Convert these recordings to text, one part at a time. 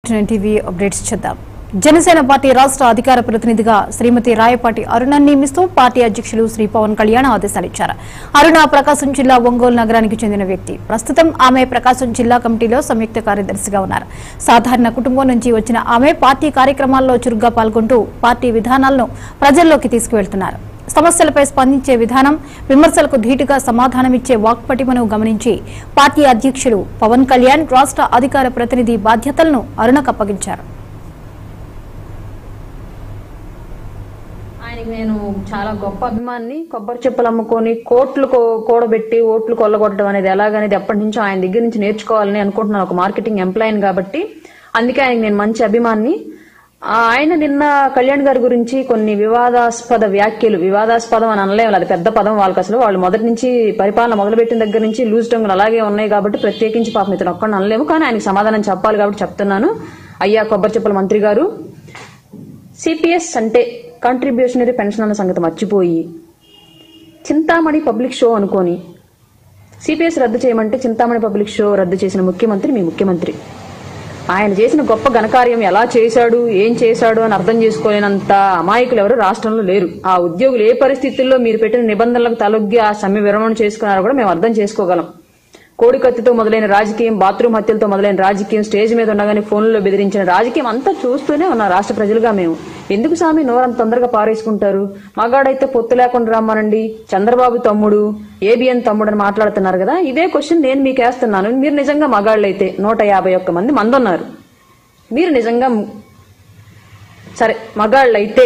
to TV updates చూద్దాం Janasena party రాష్ట్ర అధికార ప్రతినిధిగా శ్రీమతి రాయపాటి అరుణ నియమిస్తూ పార్టీ అధ్యక్షులు శ్రీ పవన్ కళ్యాణ్ ఆదేశాలిచ్చారు అరుణ ప్రకాశం జిల్లా ఒంగోలు నగరానికి చెందిన వ్యక్తి ప్రస్తుతం ఆమె ప్రకాశం జిల్లా కమిటీలో సంయుక్త కార్యదర్శిగా ఉన్నారు సాధారణ కుటుంబం నుంచి వచ్చిన ఆమె పార్టీ కార్యక్రమాల్లో చురుగ్గా పాల్గొంటూ పార్టీ విధానాలను ప్రజల్లోకి తీసుకువెళ్తున్నారు సమస్యలపై స్పందించే విధానం విమర్శలకు ధీటుగా సమాధానమిచ్చే వాక్పటిమను గమనించి పార్టీ అధ్యక్షులు పవన్ కళ్యాణ్ రాష్ట్ర అధికార ప్రతినిధి బాధ్యతలను అరుణకు అప్పగించారు ఆయనకి నేను చాలా గొప్ప అభిమాన్ని కొబ్బరి చెప్పులు అమ్ముకొని కోట్లు కో- కూడబెట్టి ఓట్లు కొల్లగొట్టడం అనేది ఎలాగనేది ఎప్పటి నుంచో ఆయన దగ్గర నుంచి నేర్చుకోవాలని అనుకుంటున్నాను ఒక మార్కెటింగ్ ఎంప్లాయన్ కాబట్టి అందుకే ఆయనకి నేను మంచి అభిమాన్ని ఆ, ఆయన నిన్న కళ్యాణ్ గారి గురించి కొన్ని వివాదాస్పద వ్యాఖ్యలు వివాదాస్పదం అని అనలేము అది పెద్ద పదం వాళ్ళకి అసలు వాళ్ళు మొదటి నుంచి పరిపాలన మొదలుపెట్టిన దగ్గర నుంచి లూజ్ టంగులు అలాగే ఉన్నాయి కాబట్టి ప్రత్యేకించి పాపం ఇతను ఒక్కడిని అనలేము కానీ ఆయనకి సమాధానం చెప్పాలి కాబట్టి చెప్తున్నాను అయ్యా కొబ్బరి చెప్పుల మంత్రి గారు సిపిఎస్ అంటే కాంట్రిబ్యూషనరీ పెన్షన్ అన్న సంగతి మర్చిపోయి చింతామణి పబ్లిక్ షో అనుకొని సిపిఎస్ రద్దు చేయమంటే చింతామణి పబ్లిక్ షో రద్దు చేసిన ముఖ్యమంత్రి మీ ముఖ్యమంత్రి ఆయన చేసిన గొప్ప ఘనకార్యం ఎలా చేశాడు ఏం చేశాడు అని అర్థం చేసుకోలేనంత అమాయకులు ఎవరు రాష్ట్రంలో లేరు ఆ ఉద్యోగులు ఏ పరిస్థితుల్లో మీరు పెట్టిన నిబంధనలకు తలొగ్గి ఆ సమ్మె విరమణ చేసుకున్నారో కూడా మేము అర్థం చేసుకోగలం కోడి కత్తితో మొదలైన రాజకీయం బాత్రూమ్ హత్యలతో మొదలైన రాజకీయం స్టేజ్ మీద ఉండగానే ఫోన్లో బెదిరించిన రాజకీయం అంతా చూస్తూనే ఉన్న రాష్ట్ర ప్రజలుగా మేము ఎందుకు స్వామి నోరంత తొందరగా పారేసుకుంటారు మగాడైతే పొత్తు లేకుండా రమ్మనండి చంద్రబాబు తమ్ముడు ఏబిఎన్ తమ్ముడు అని మాట్లాడుతున్నారు కదా ఇదే క్వశ్చన్ నేను మీకు వేస్తున్నాను మీరు నిజంగా మగాళ్ళైతే నూట యాభై ఒక్క మంది మంది ఉన్నారు మీరు నిజంగా సరే మగాళ్ళైతే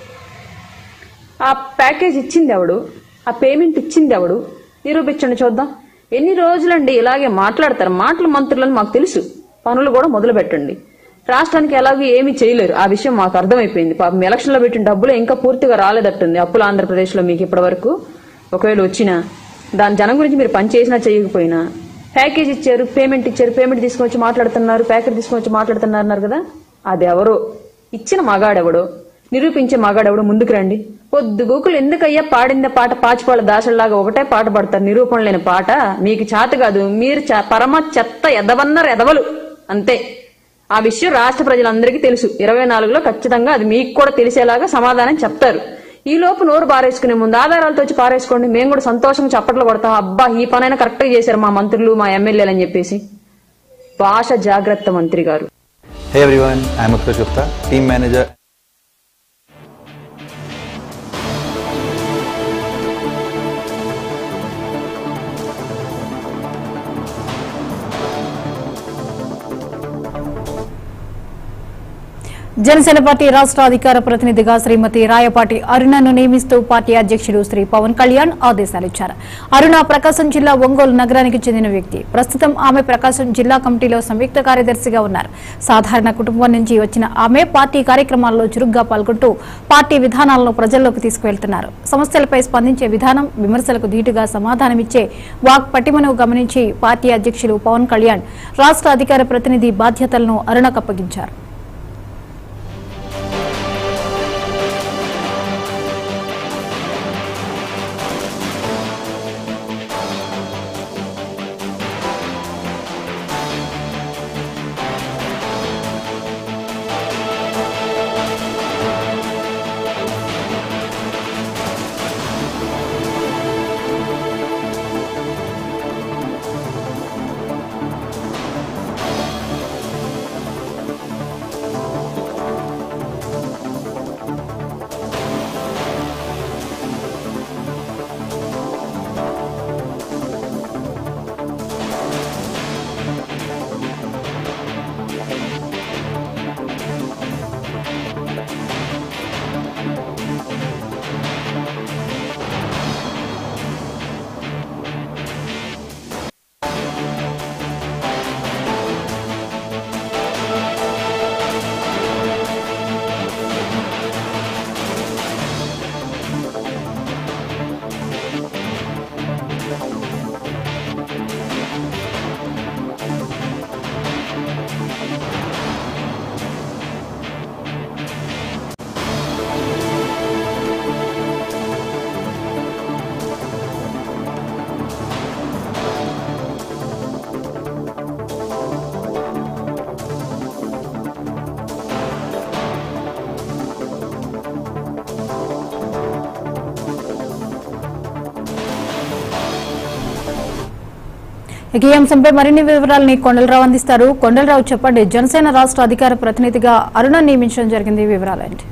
ఆ ప్యాకేజ్ ఇచ్చింది ఎవడు ఆ పేమెంట్ ఇచ్చింది ఎవడు నిరూపించండి చూద్దాం ఎన్ని రోజులండి ఇలాగే మాట్లాడతారు మాటల మంత్రులని మాకు తెలుసు పనులు కూడా మొదలు పెట్టండి రాష్ట్రానికి ఎలాగో ఏమీ చేయలేరు ఆ విషయం మాకు అర్థమైపోయింది పాపం ఎలక్షన్ లో పెట్టిన డబ్బులు ఇంకా పూర్తిగా రాలేదట్టుంది అప్పులు ఆంధ్రప్రదేశ్ లో మీకు ఇప్పటి వరకు ఒకవేళ వచ్చినా దాని జనం గురించి మీరు పని చేసినా చేయకపోయినా ప్యాకేజ్ ఇచ్చారు పేమెంట్ ఇచ్చారు పేమెంట్ తీసుకొచ్చి మాట్లాడుతున్నారు ప్యాకెట్ తీసుకొచ్చి మాట్లాడుతున్నారు అన్నారు కదా అది ఎవరో ఇచ్చిన మగాడెవడో నిరూపించే మగాడెవడో ముందుకు రండి పొద్దు గోకులు ఎందుకయ్యా పాడిందే పాట పాచిపాళ్ళ దాసల్లాగా ఒకటే పాట పాడతారు నిరూపణ లేని పాట మీకు చేత కాదు మీరు చ- పరమ చెత్త ఎదవన్నారు ఎదవలు అంతే ఆ విషయం రాష్ట్ర ప్రజలందరికీ తెలుసు ఇరవై నాలుగులో ఖచ్చితంగా అది మీకు కూడా తెలిసేలాగా సమాధానం చెప్తారు ఈ లోపు నోరు పారేసుకునే ముందు ఆధారాలతో వచ్చి పారేసుకోండి మేము కూడా సంతోషంగా చప్పట్లు కొడతాం అబ్బా ఈ పనైనా కరెక్ట్ గా చేశారు మా మంత్రులు మా ఎమ్మెల్యేలు అని చెప్పేసి భాష జాగ్రత్త మంత్రి గారు Hey everyone, I'm Utkarsh Gupta, team manager Janasena party రాష్ట్ర అధికార ప్రతినిధిగా శ్రీమతి రాయపాటి అరుణను నియమిస్తూ పార్టీ అధ్యక్షుడు శ్రీ పవన్ కళ్యాణ్ ఆదేశాలిచ్చారు అరుణ ప్రకాశం జిల్లా ఒంగోలు నగరానికి చెందిన వ్యక్తి ప్రస్తుతం ఆమె ప్రకాశం జిల్లా కమిటీలో సంయుక్త కార్యదర్శిగా ఉన్నారు సాధారణ కుటుంబం నుంచి వచ్చిన ఆమె పార్టీ కార్యక్రమాల్లో చురుగ్గా పాల్గొంటూ పార్టీ విధానాలను ప్రజల్లోకి తీసుకువెళ్తున్నారు సమస్యలపై స్పందించే విధానం విమర్శలకు ధీటుగా సమాధానమిచ్చే వాక్ పటిమను గమనించి పార్టీ అధ్యక్షులు పవన్ కళ్యాణ్ రాష్ట్ర అధికార ప్రతినిధి బాధ్యతలను అరుణకు అప్పగించారు ఇక ఈ అంశంపై మరిన్ని వివరాలని కొండలరావు అందిస్తారు కొండలరావు చెప్పండి జనసేన రాష్ట్ర అధికార ప్రతినిధిగా అరుణ నియమించడం జరిగింది వివరాలేంటి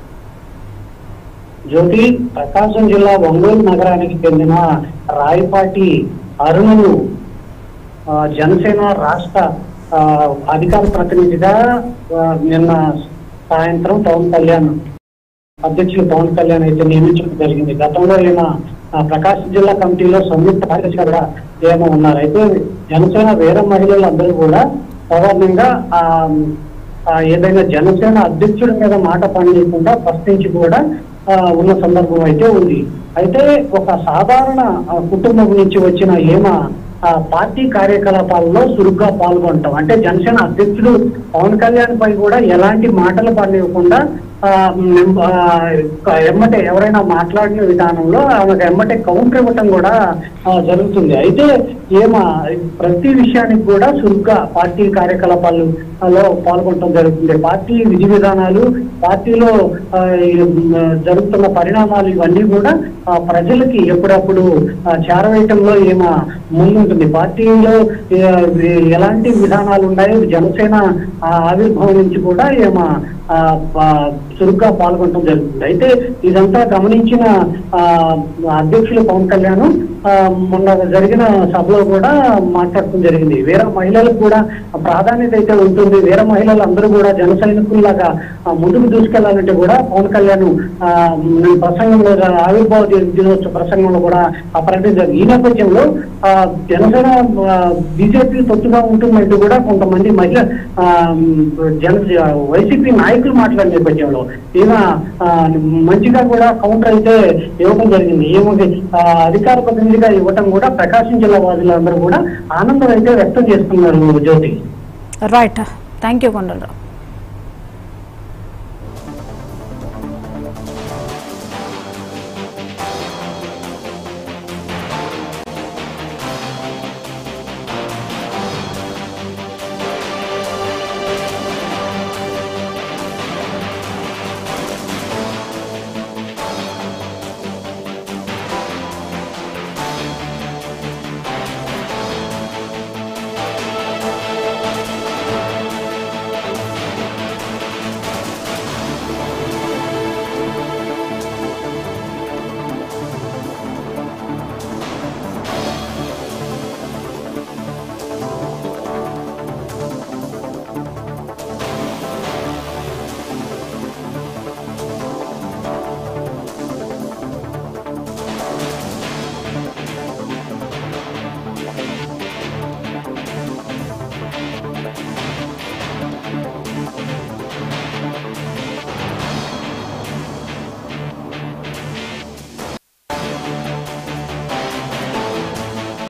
జ్యోతి ప్రకాశం జిల్లా ఒంగోలు నగరానికి చెందిన రాయపాటి అరుణను ఆ, జనసేన రాష్ట్ర ఆ, అధికార ప్రతినిధిగా ఆ, నిన్న సాయంత్రం పవన్ కళ్యాణ్ అధ్యక్షులు పవన్ కళ్యాణ్ అయితే నియమించడం జరిగింది గతంలో ఈయన ఆ, ప్రకాశం జిల్లా కమిటీలో సంయుక్త కార్యదర్శిగా కూడా ఏమో ఉన్నారు అయితే జనసేన వేరే మహిళలందరూ కూడా సాధారణంగా ఆ ఆ, ఏదైనా జనసేన అధ్యక్షుడి మీద మాట పనిచేయకుండా ప్రశ్నించి కూడా ఆ, ఉన్న సందర్భం అయితే ఉంది అయితే ఒక సాధారణ ఆ, కుటుంబం నుంచి వచ్చిన ఏమ ఆ, పార్టీ కార్యకలాపాల్లో చురుగ్గా పాల్గొంటాం అంటే జనసేన అధ్యక్షుడు పవన్ కళ్యాణ్ పై కూడా ఎలాంటి మాటలు పనివ్వకుండా ఆ, మెం- ఆ, ఎమ్మటే ఎవరైనా మాట్లాడిన విధానంలో ఆమెకు ఎమ్మటే కౌంటర్ ఇవ్వటం కూడా ఆ, జరుగుతుంది అయితే ఏమ ప్రతి విషయానికి కూడా చురుగ్గా పార్టీ కార్యకలాపాలు లో పాల్గొనడం జరుగుతుంది పార్టీ విధి విధానాలు పార్టీలో ఆ, ఈ, మ్, జరుగుతున్న పరిణామాలు ఇవన్నీ కూడా ఆ, ప్రజలకి ఎప్పుడప్పుడు ఆ, చేరవేయటంలో ఏమ ముందుంటుంది పార్టీలో ఏ, ఎలాంటి విధానాలు ఉన్నాయో జనసేన ఆ, ఆవిర్భావం నుంచి కూడా ఏమ ఆ, ప- చురుగ్గా పాల్గొనడం జరుగుతుంది అయితే ఇదంతా గమనించిన ఆ, అధ్యక్షులు పవన్ కళ్యాణ్ ఆ, మొన్న జరిగిన సభలో కూడా మాట్లాడటం జరిగింది వేరే మహిళలకు కూడా ప్రాధాన్యత అయితే ఉంటుంది వేరే మహిళలు అందరూ కూడా జన సైనికుల్లాగా ఆ, ముందుకు దూసుకెళ్లాలంటే కూడా పవన్ కళ్యాణ్ ఆ, నేను ప్రసంగంలో ఆవిర్భావ దిన- దినోత్సవ ప్రసంగంలో కూడా ఆ ప్రకటించారు ఈ నేపథ్యంలో ఆ, జనసేన బీజేపీ తొత్తుగా ఉంటుందంటూ కూడా కొంతమంది మహిళ ఆ, జన వైసీపీ నాయకులు మాట్లాడిన నేపథ్యంలో ఈమె ఆ, మంచిగా కూడా కౌంటర్ అయితే ఇవ్వడం జరిగింది ఈమెకి ఆ, అధికార ప్రతినిధిగా ఇవ్వటం కూడా ప్రకాశం జిల్లా వాసులందరూ కూడా ఆనందం అయితే వ్యక్తం చేస్తున్నారు Jyothi right thank you Kondalarao